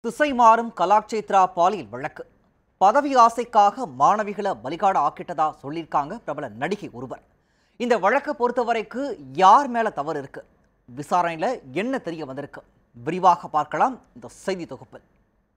திசை மாறும் கலாக்ஷேத்ரா பாலியல் வழக்கு பதவி ஆசைக்காக மாணவிகளை பலிகாட ஆக்கிட்டதா சொல்லியிருக்காங்க பிரபல நடிகை ஒருவர் இந்த வழக்கை பொறுத்தவரைக்கு யார் மேல தவறு இருக்கு விசாரணையில என்ன தெரிய வந்திருக்கு விரிவாக பார்க்கலாம் இந்த செய்தி தொகுப்பில்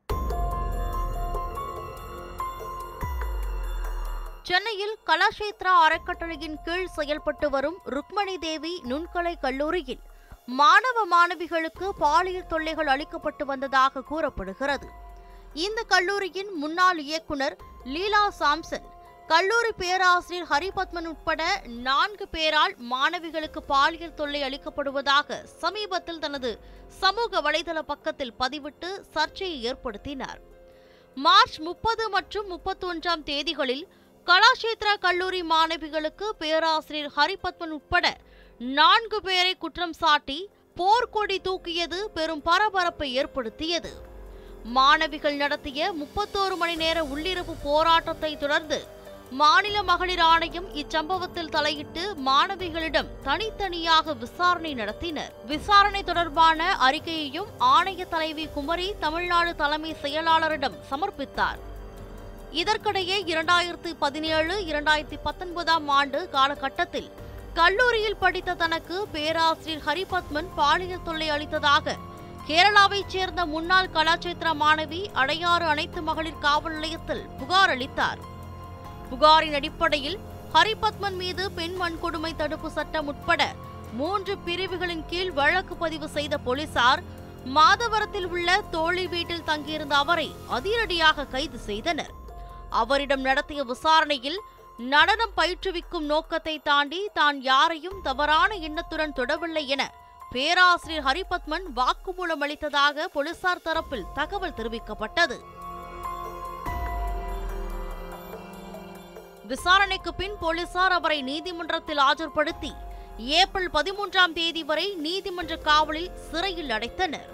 சென்னையில் கலாஷேத்ரா அறக்கட்டளையின் கீழ் செயல்பட்டு வரும் ருக்மணி தேவி நுண்கலை கல்லூரியில் மாணவ மாணவிகளுக்கு பாலியல் தொல்லைகள் அளிக்கப்பட்டு வந்ததாக கூறப்படுகிறது இந்த கல்லூரியின் முன்னாள் இயக்குனர் லீலா சாம்சன் கல்லூரி பேராசிரியர் ஹரிபத்மன் உட்பட நான்கு பேரால் மாணவிகளுக்கு பாலியல் தொல்லை அளிக்கப்படுவதாக சமீபத்தில் தனது சமூக வலைதள பக்கத்தில் பதிவிட்டு சர்ச்சையை ஏற்படுத்தினார் மார்ச் முப்பது மற்றும் முப்பத்தொன்றாம் தேதிகளில் கலாஷேத்ரா கல்லூரி மாணவிகளுக்கு பேராசிரியர் ஹரிபத்மன் உட்பட நான்கு பேரை குற்றம் சாட்டி போர்க்கொடி தூக்கியது பெரும் பரபரப்பை ஏற்படுத்தியது மாணவிகள் நடத்திய முப்பத்தோரு மணி நேர உள்ளிருப்பு போராட்டத்தை தொடர்ந்து மாநில மகளிர் ஆணையம் இச்சம்பவத்தில் தலையிட்டு மாணவிகளிடம் தனித்தனியாக விசாரணை நடத்தினர் விசாரணை தொடர்பான அறிக்கையையும் ஆணைய தலைவி குமரி தமிழ்நாடு தலைமை செயலாளரிடம் சமர்ப்பித்தார் இதற்கிடையே இரண்டாயிரத்து பதினேழு இரண்டாயிரத்தி பத்தொன்பதாம் ஆண்டு காலகட்டத்தில் கல்லூரியில் படித்த தனக்கு பேராசிரியர் ஹரிபத்மன் பாலியல் தொல்லை அளித்ததாக கேரளாவைச் சேர்ந்த முன்னாள் கலாச்சேத்திர மாணவி அடையாறு அனைத்து மகளிர் காவல் நிலையத்தில் புகார் அளித்தார் புகாரின் அடிப்படையில் ஹரிபத்மன் மீது பெண் வன்கொடுமை தடுப்பு சட்டம் உட்பட மூன்று பிரிவுகளின் கீழ் வழக்கு பதிவு செய்த போலீசார் மாதவரத்தில் உள்ள தோழி வீட்டில் தங்கியிருந்த அவரை அதிரடியாக கைது செய்தனர் அவரிடம் நடத்திய விசாரணையில் நடனம் பயிற்றுவிக்கும் நோக்கத்தை தாண்டி தான் யாரையும் தவறான எண்ணத்துடன் தொடவில்லை என பேராசிரியர் ஹரிபத்மன் வாக்குமூலம் அளித்ததாக போலீசார் தரப்பில் தகவல் தெரிவிக்கப்பட்டது விசாரணைக்கு பின் போலீசார் அவரை நீதிமன்றத்தில் ஆஜர்படுத்தி ஏப்ரல் பதிமூன்றாம் தேதி வரை நீதிமன்ற காவலில் சிறையில் அடைத்தனர்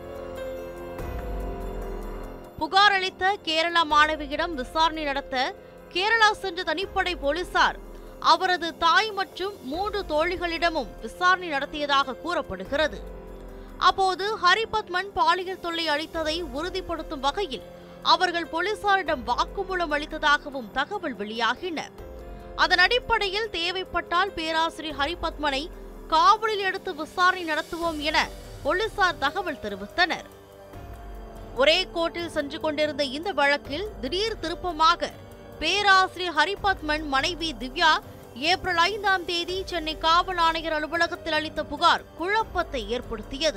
புகார் அளித்த கேரளா மாணவியிடம் விசாரணை நடத்த கேரளா சென்ற தனிப்படை போலீசார் அவரது தாய் மற்றும் மூன்று தோழிகளிடமும் விசாரணை நடத்தியதாக கூறப்படுகிறது அப்போது ஹரிபத்மன் பாலியல் தொல்லை அளித்ததை உறுதிப்படுத்தும் வகையில் அவர்கள் போலீசாரிடம் வாக்குமூலம் அளித்ததாகவும் தகவல் வெளியாகின அதன் அடிப்படையில் தேவைப்பட்டால் பேராசிரியர் ஹரிபத்மனை காவலில் எடுத்து விசாரணை நடத்துவோம் என போலீசார் தகவல் தெரிவித்தனர் ஒரே கோர்ட்டில் சென்று கொண்டிருந்த இந்த வழக்கில் திடீர் திருப்பமாக பேராசிரியர் ஹரிபத்மன் மனைவி திவ்யா ஏப்ரல் ஐந்தாம் தேதி சென்னை காவல் ஆணையர் அலுவலகத்தில் அளித்த புகார் குழப்பத்தை ஏற்படுத்தியது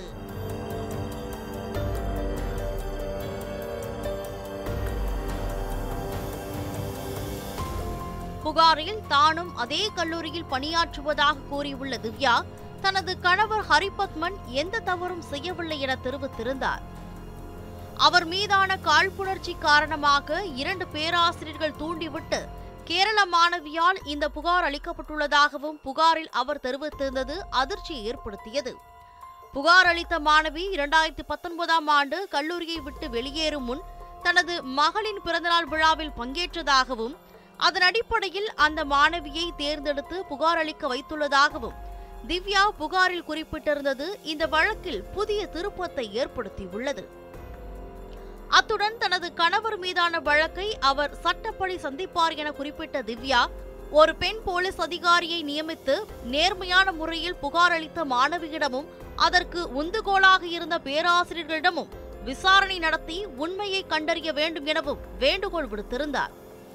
புகாரில் தானும் அதே கல்லூரியில் பணியாற்றுவதாக கூறியுள்ள திவ்யா தனது கணவர் ஹரிபத்மன் எந்த தவறும் செய்யவில்லை என தெரிவித்திருந்தார் அவர் மீதான காழ்ப்புணர்ச்சி காரணமாக இரண்டு பேராசிரியர்கள் தூண்டிவிட்டு கேரள மாணவியால் இந்த புகார் அளிக்கப்பட்டுள்ளதாகவும் புகாரில் அவர் தெரிவித்திருந்தது அதிர்ச்சியை ஏற்படுத்தியது புகார் அளித்த மாணவி இரண்டாயிரத்தி பத்தொன்பதாம் ஆண்டு கல்லூரியை விட்டு வெளியேறும் முன் தனது மகளின் பிறந்தநாள் விழாவில் பங்கேற்றதாகவும் அதன் அடிப்படையில் அந்த மாணவியை தேர்ந்தெடுத்து புகார் அளிக்க வைத்துள்ளதாகவும் திவ்யா புகாரில் குறிப்பிட்டிருந்தது இந்த வழக்கில் புதிய திருப்பத்தை ஏற்படுத்தியுள்ளது அத்துடன் தனது கணவர் மீதான வழக்கை அவர் சட்டப்படி சந்திப்பார் என குறிப்பிட்ட திவ்யா ஒரு பெண் போலீஸ் அதிகாரியை நியமித்து நேர்மையான முறையில் புகார் அளித்த மாணவியிடமும் அதற்கு உந்துகோலாக இருந்த பேராசிரியர்களிடமும் விசாரணை நடத்தி உண்மையை கண்டறிய வேண்டும் எனவும் வேண்டுகோள் விடுத்திருந்தார்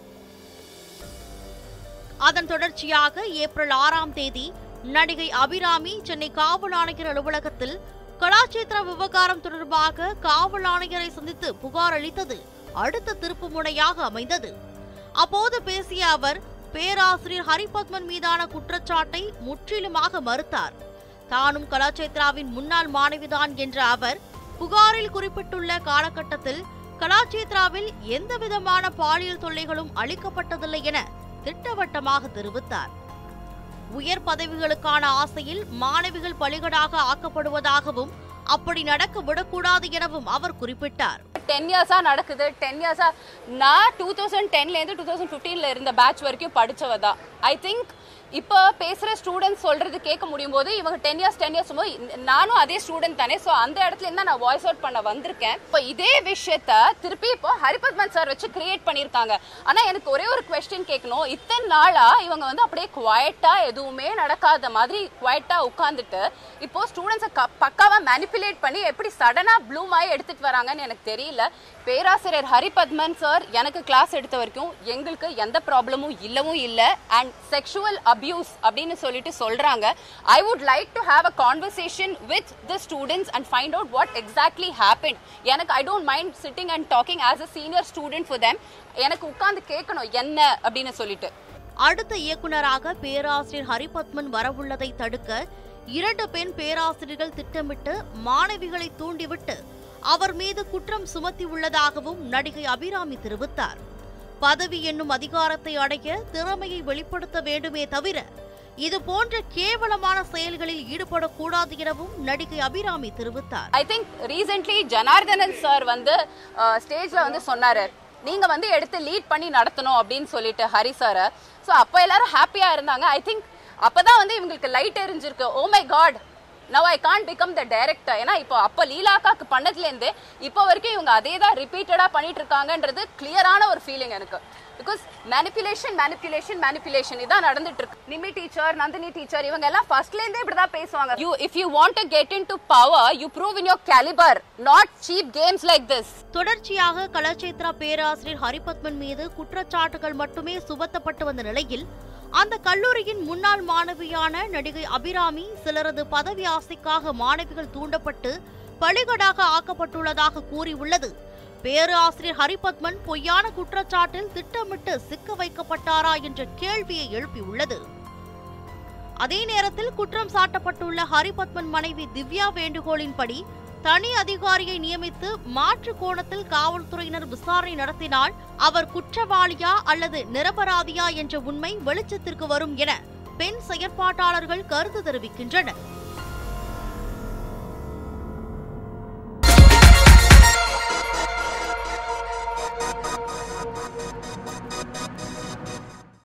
அதன் தொடர்ச்சியாக ஏப்ரல் ஆறாம் தேதி நடிகை அபிராமி சென்னை காவல் ஆணையர் அலுவலகத்தில் கலாச்சேத்திர விவகாரம் தொடர்பாக காவல் ஆணையரை சந்தித்து புகார் அளித்தது அடுத்த திருப்பு முனையாக அமைந்தது அப்போது பேசிய அவர் பேராசிரியர் ஹரிபத்மன் மீதான குற்றச்சாட்டை முற்றிலுமாக மறுத்தார் தானும் கலாச்சேத்ராவின் முன்னாள் மாணவிதான் என்ற அவர் புகாரில் குறிப்பிட்டுள்ள காலகட்டத்தில் கலாச்சேத்ராவில் எந்தவிதமான பாலியல் தொல்லைகளும் அளிக்கப்பட்டதில்லை என திட்டவட்டமாக தெரிவித்தார் உயர் பதவிகளுக்கான ஆசையில் மாணவிகள் பலிகடாக ஆக்கப்படுவதாகவும் அப்படி நடக்க விடக்கூடாது எனவும் அவர் குறிப்பிட்டார் டென் இயர்ஸாக நடக்குது டென் இயர்ஸாக நான் டூ தௌசண்ட் டென்லேருந்து டூ தௌசண்ட் ஃபிஃப்டீனில் இருந்த பேட்ச் வரைக்கும் படித்தவ தான் ஐ திங்க் இப்போ பேசுற ஸ்டூடெண்ட்ஸ் சொல்றது கேட்க முடியும் போது இவங்க டென் இயர்ஸ் டென் இயர்ஸ் போது நானும் அதே ஸ்டூடெண்ட் தானே ஸோ அந்த இடத்துல இருந்தா நான் வாய்ஸ் அவுட் பண்ண வந்திருக்கேன் இப்போ இதே விஷயத்த திருப்பி இப்போ ஹரிபத்மன் சார் வச்சு கிரியேட் பண்ணியிருக்காங்க ஆனா எனக்கு ஒரே ஒரு கொஸ்டின் கேட்கணும் இத்தனை நாளா இவங்க வந்து அப்படியே குவாய்ட்டா எதுவுமே நடக்காத மாதிரி குவாய்ட்டா உட்காந்துட்டு இப்போ ஸ்டூடெண்ட்ஸை பக்காவா மேனிப்புலேட் பண்ணி எப்படி சடனா ப்ளூம் ஆகி எடுத்துட்டு வராங்கன்னு எனக்கு தெரியல பேராசிரியர் ஹரிபத்மன் சார் எனக்கு கிளாஸ் எடுத்த வரைக்கும் எங்களுக்கு எந்த ப்ராப்ளமும் இல்லவும் இல்லை அண்ட் செக்ஷுவல் அபியூஸ் அப்படின்னு சொல்லிட்டு சொல்றாங்க I would like to have a conversation with the students and find out what exactly happen எனக்கு I don't mind sitting and talking as a senior student for them எனக்கு உட்கார்ந்து கேட்கணும் என்ன அப்படின்னு சொல்லிட்டு அடுத்த இயக்குனராக பேராசிரியர் ஹரிபத்மன் வரவுள்ளதை தடுக்க இரண்டு பெண் பேராசிரியர்கள் திட்டமிட்டு மாணவிகளை தூண்டிவிட்டு அவர் மீது குற்றம் சுமத்தியுள்ளதாகவும் நடிகை அபிராமி தெரிவித்தார் பதவி என்னும் அதிகாரத்தை அடைய திறமையை வெளிப்படுத்த வேண்டுமே தவிர இது போன்ற கேவலமான செயல்களில் ஈடுபடக்கூடாது எனவும் நடிகை அபிராமி தெரிவித்தார் I think recently Janardhanan sir வந்து ஸ்டேஜ்ல வந்து சொன்னாரு நீங்க வந்து எடுத்து லீட் பண்ணி நடத்தணும் அப்படின்னு சொல்லிட்டு ஹரி சாரை ஸோ அப்போ எல்லாரும் ஹாப்பியா இருந்தாங்க ஐ திங்க் அப்பதான் வந்து இவங்களுக்கு லைட் எரிஞ்சிருக்கு oh my god now I can't become the director ஏன்னா இப்போ அப்போ லீலாக்காக்கு பண்ணதுலேருந்து இப்போ வரைக்கும் இவங்க அதே தான் ரிப்பீட்டடாக பண்ணிட்டு இருக்காங்கன்றது கிளியரான ஒரு ஃபீலிங் எனக்கு பிகாஸ் மேனிப்புலேஷன் மேனிப்புலேஷன் மேனிப்புலேஷன் இதான் நடந்துட்டு இருக்கு நிமி டீச்சர் நந்தினி டீச்சர் இவங்க எல்லாம் ஃபர்ஸ்ட்ல இருந்தே இப்படி தான் பேசுவாங்க you if you want to get into power you prove in your calibre not cheap games like this தொடர்ச்சியாக கலாச்சேத்ரா பேராசிரியர் ஹரிபத்மன் மீது குற்றச்சாட்டுகள் மட்டுமே சுமத்தப்பட்டு வந்த நிலையில் அந்த கல்லூரியின் முன்னாள் மாணவியான நடிகை அபிராமி சிலரது பதவி ஆசைக்காக மாணவிகள் தூண்டப்பட்டு பலிகடாக ஆக்கப்பட்டுள்ளதாக கூறியுள்ளது பேராசிரியர் ஹரிபத்மன் பொய்யான குற்றச்சாட்டில் திட்டமிட்டு சிக்க வைக்கப்பட்டாரா என்ற கேள்வியை எழுப்பியுள்ளது அதே நேரத்தில் குற்றம் சாட்டப்பட்டுள்ள ஹரிபத்மன் மனைவி திவ்யா வேண்டுகோளின்படி தனி அதிகாரியை நியமித்து மாற்று கோணத்தில் காவல்துறையினர் விசாரணை நடத்தினால் அவர் குற்றவாளியா அல்லது நிரபராதியா என்ற உண்மை வெளிச்சத்திற்கு வரும் என பெண் செயற்பாட்டாளர்கள் கருத்து தெரிவிக்கின்றனர்